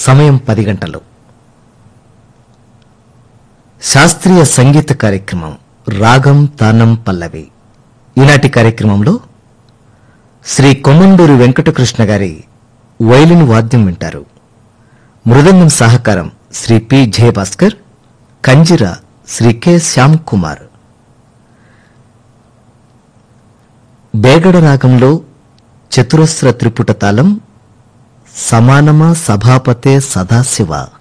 సమయం పది గంటలు శాస్త్రీయ సంగీత కార్యక్రమం రాగం తానం పల్లవి ఈనాటి కార్యక్రమంలో శ్రీ కొమ్మండూరి వెంకటకృష్ణ గారి వైలిన్ వాద్యం వింటారు మృదంగం సహకారం శ్రీ పి జయభాస్కర్ కంజిర శ్రీ కె శ్యామ్ కుమార్ బేగడ రాగంలో చతురస్ర త్రిపుట తాళం సమానమా సభాపతే సదాశివ